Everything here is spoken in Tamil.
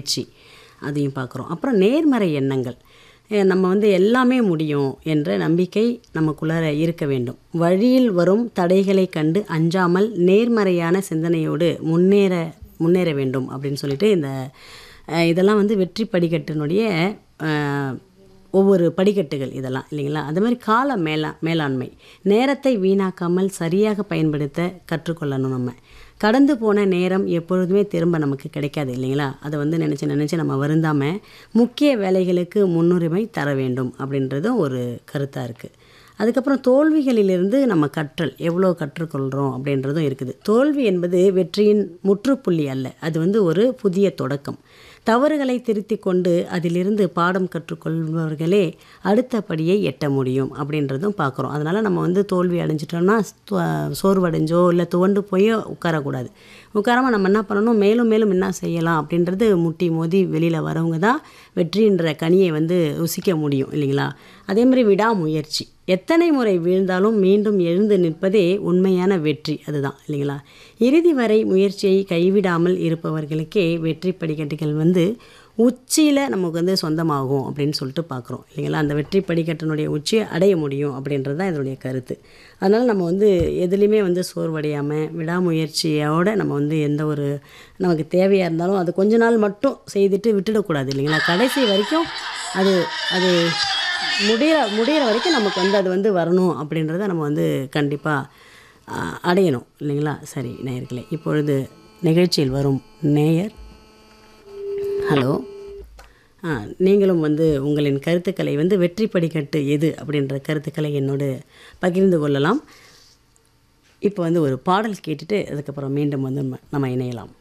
முயற்சி அதையும் பார்க்குறோம் அப்புறம் நேர்மறை எண்ணங்கள் அஹ் நம்ம வந்து எல்லாமே முடியும் என்ற நம்பிக்கை நமக்குள்ளார இருக்க வேண்டும் வழியில் வரும் தடைகளை கண்டு அஞ்சாமல் நேர்மறையான சிந்தனையோடு முன்னேற முன்னேற வேண்டும் அப்படின்னு சொல்லிட்டு இந்த அஹ், இதெல்லாம் வந்து வெற்றி படிக்கட்டினுடைய அஹ், ஒவ்வொரு படிக்கட்டுகள் இதெல்லாம் இல்லைங்களா அது மாதிரி கால மேலா மேலாண்மை நேரத்தை வீணாக்காமல் சரியாக பயன்படுத்த கற்றுக்கொள்ளணும் நம்ம கடந்து போன நேரம் எப்பொழுதுமே திரும்ப நமக்கு கிடைக்காது இல்லைங்களா அதை வந்து நினச்சி நினச்சி நம்ம வருந்தாமல் முக்கிய வேலைகளுக்கு முன்னுரிமை தர வேண்டும் அப்படின்றதும் ஒரு கருத்தாக இருக்குது அதுக்கப்புறம் தோல்விகளிலிருந்து நம்ம கற்றல் எவ்வளோ கற்றுக்கொள்கிறோம் அப்படின்றதும் இருக்குது தோல்வி என்பது வெற்றியின் முற்றுப்புள்ளி அல்ல அது வந்து ஒரு புதிய தொடக்கம் தவறுகளை திருத்திக் கொண்டு அதிலிருந்து பாடம் கற்றுக்கொள்பவர்களே அடுத்த படியை எட்ட முடியும் அப்படின்றதும் பார்க்குறோம் அதனால் நம்ம வந்து தோல்வி அடைஞ்சிட்டோம்னா து- சோர்வடைஞ்சோ இல்லை துவண்டு போய் உட்காரக்கூடாது உட்காராம நம்ம என்ன பண்ணணும் மேலும் மேலும் என்ன செய்யலாம் அப்படின்றது முட்டி மோதி வெளியில் வரவங்க தான் வெற்றின்ற கனியை வந்து ருசிக்க முடியும் இல்லைங்களா அதே மாதிரி விடாமுயற்சி எத்தனை முறை வீழ்ந்தாலும் மீண்டும் எழுந்து நிற்பதே உண்மையான வெற்றி அதுதான் இல்லைங்களா இறுதி வரை முயற்சியை கைவிடாமல் இருப்பவர்களுக்கே வெற்றி படிக்கட்டுகள் வந்து உச்சியில் நமக்கு வந்து சொந்தமாகும் அப்படின்னு சொல்லிட்டு பார்க்குறோம் இல்லைங்களா அந்த வெற்றி படிக்கட்டினுடைய உச்சியை அடைய முடியும் அப்படின்றது தான் இதனுடைய கருத்து அதனால் நம்ம வந்து எதுலேயுமே வந்து சோர்வடையாமல் விடாமுயற்சியோட நம்ம வந்து எந்த ஒரு நமக்கு தேவையாக இருந்தாலும் அது கொஞ்ச நாள் மட்டும் செய்துட்டு விட்டுடக்கூடாது இல்லைங்களா கடைசி வரைக்கும் அது அது முடிகிற முடிகிற வரைக்கும் நமக்கு வந்து அது வந்து வரணும் அப்படின்றத நம்ம வந்து கண்டிப்பாக அடையணும் இல்லைங்களா சரி நேயர்களே இப்பொழுது நிகழ்ச்சியில் வரும் நேயர் ஹலோ ஆ நீங்களும் வந்து உங்களின் கருத்துக்களை வந்து வெற்றி படிக்கட்டு எது அப்படின்ற கருத்துக்களை என்னோடு பகிர்ந்து கொள்ளலாம் இப்போ வந்து ஒரு பாடல் கேட்டுட்டு அதுக்கப்புறம் மீண்டும் வந்து நம்ம- நம்ம இணையலாம்